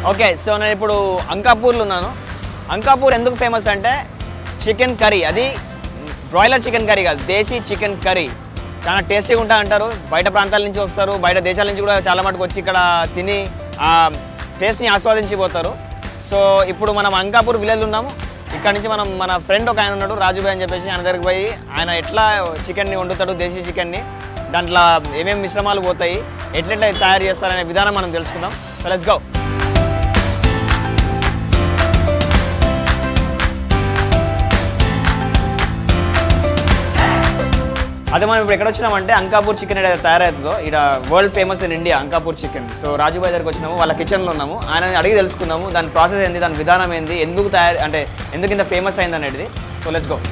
Okay so నేను ఇప్పుడు అంకాపూర్లో ఉన్నాను అంకాపూర్ ఎందుకు ఫేమస్ అంటే చికెన్ కర్రీ అది బ్రాయిలర్ చికెన్ కర్రీ కాదు దేశీ చికెన్ కర్రీ చాలా టేస్టీగా ఉంటా అంటారు బయట ప్రాంతాల నుంచి వస్తారు బయట దేశాల నుంచి కూడా చాలా మటుకు వచ్చి ఇక్కడ తిని ఆ టేస్ట్ని ఆస్వాదించి పోతారు సో ఇప్పుడు మనం అంకాపూర్ విలేజ్ ఉన్నాము ఇక్కడ నుంచి మనం మన ఫ్రెండ్ ఒక ఆయన ఉన్నాడు రాజుబాయ్ అని చెప్పేసి ఆయన దగ్గరికి పోయి ఆయన ఎట్లా చికెన్ని వండుతాడు దేశీ చికెన్ని దాంట్లో ఏమేమి మిశ్రమాలు పోతాయి ఎట్లెట్లా తయారు చేస్తారనే విధానం మనం తెలుసుకుందాం సో లెట్స్ గో అదే మనం ఇప్పుడు ఎక్కడ వచ్చినామంటే అంకాపూర్ చికెన్ ఏదైతే తయారవుతుందో ఇక్కడ world famous in India Ankapur chicken so Rajubhai దగ్గరికి వచ్చినాము వాళ్ళ కిచెన్లో ఉన్నాము ఆయన అడిగి తెలుసుకుందాము దాని ప్రాసెస్ ఏంది దాని విధానం ఏంది ఎందుకు తయారు అంటే ఎందుకు ఇంత ఫేమస్ అయింది అనేది సో లెట్స్ గో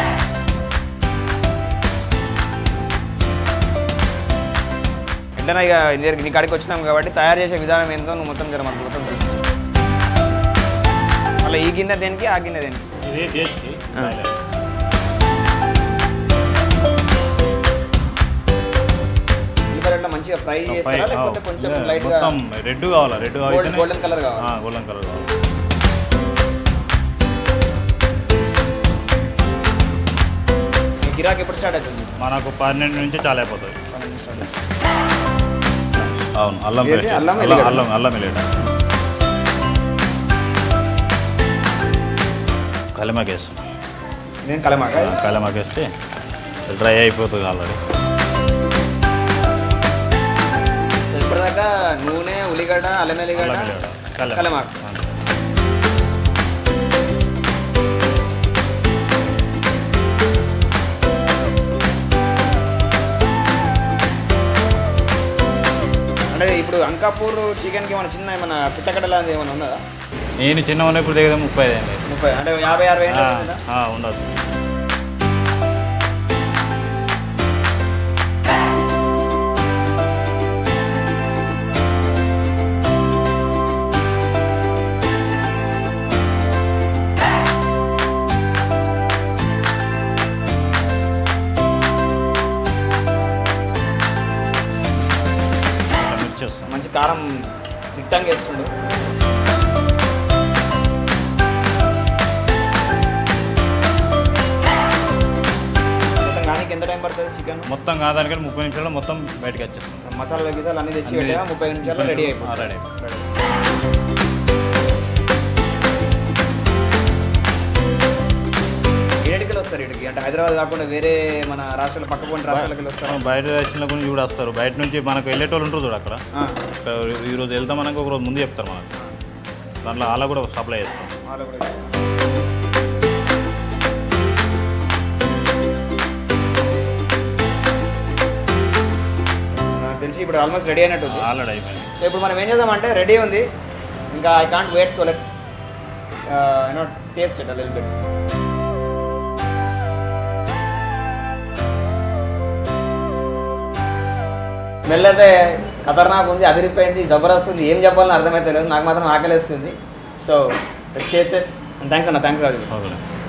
ఎట్లైనా ఇక నీ- నీ కాడికి వచ్చినాం కాబట్టి తయారు చేసే విధానం ఏందో నువ్వు మొత్తం జర మనకు మొత్తం చూపించు. మళ్ళీ ఈ గిన్నె దేనికి ఆ గిన్నె దేనికి ఇది దేశీ ఆ. ఉల్లిపాయలు ఎట్లా మంచిగా ఫ్రై చేస్తారా లేకపోతే కొంచెం లైట్గా మొత్తం రెడ్ కావాలా రెడ్ గోల్డ్ గోల్డెన్ కలర్ కావాలి గోల్డెన్ కలర్ కావాలి మీ గిరాకీ ఎప్పుడు స్టార్ట్ అవుతుంది మనకు పన్నెండు నుంచి చాలా అయిపోతుంది అవును అల్లం ఏది? పేస్ట్ అల్లం అల్లం ఎల్లిగడ్డ? అల్లం అల్లం ఎల్లిగడ్డ కలిమాకి వేస్తాం నేను కలమాక కలిమాకి వేస్తే డ్రై అయిపోతుంది ఆల్రెడీ ఇప్పటిదాకా నూనె ఉల్లిగడ్డ అల్లం ఎల్లిగడ్డ అల్లం ఎల్లిగడ్డ కలిమాకి కలమాకు అంటే ఇప్పుడు అంకాపూర్ చికెన్కి ఏమైనా చిన్న ఏమైనా పుట్టకడ్డ లాంటిది ఏమైనా ఉన్నదా నేను చిన్న ఉన్నప్పుడు దగ్గర ముప్పై ఐదు అయింది ముప్పై అంటే యాభై అరవై ఏళ్ళు ఆ, ఉంటుందా? ఆ, ఉండదు అలా మిక్స్ చేస్తాం మంచి కారం నిట్టంగా వేస్తుండు మొత్తం కానీ ఎంత టైం పడుతుంది చికెన్ మొత్తం కాదానికంటే ముప్పై నిమిషాల్లో మొత్తం బయటకు వచ్చేస్తాం మసాలా గిసాలు అన్ని తెచ్చి పెట్టా ముప్పై నిమిషాల్లో రెడీ అయిపోతుంది రెడీ ఏడుకెళ్ళి వస్తారు ఇక్కడికి అంటే హైదరాబాద్ కాకుండా వేరే మన రాష్ట్రాల పక్క పోయిన రాష్ట్రాలకి వస్తారు బయట వచ్చిన గురించి కూడా వస్తారు బయట నుంచి మనకు వెళ్ళేటోళ్ళు ఉంటారు చూడు అక్కడ ఆ, ఇక్కడ ఈ రోజు వెళ్తాం మనకు ఒక రోజు ముందు చెప్తారు మనకు దాంట్లో అలా కూడా సప్లై చేస్తాం వాళ్ళు కూడా నాకు తెలిసి ఇప్పుడు ఆల్మోస్ట్ రెడీ అయినట్టు ఉంది ఆల్రెడీ అయిపోయింది సో ఇప్పుడు మనం ఏం చేద్దామంటే రెడీ ఉంది ఇంకా I can't wait so let's you know taste it lil bit smell అయితే ఖతర్నాక్ ఉంది అదిరిపోయింది జబర్దస్త్ ఉంది ఏం చెప్పాలని అర్థమైతే లేదు నాకు మాత్రం ఆకలేస్తుంది so let's taste it thanks అన్న థ్యాంక్స్ రాజు ఓకే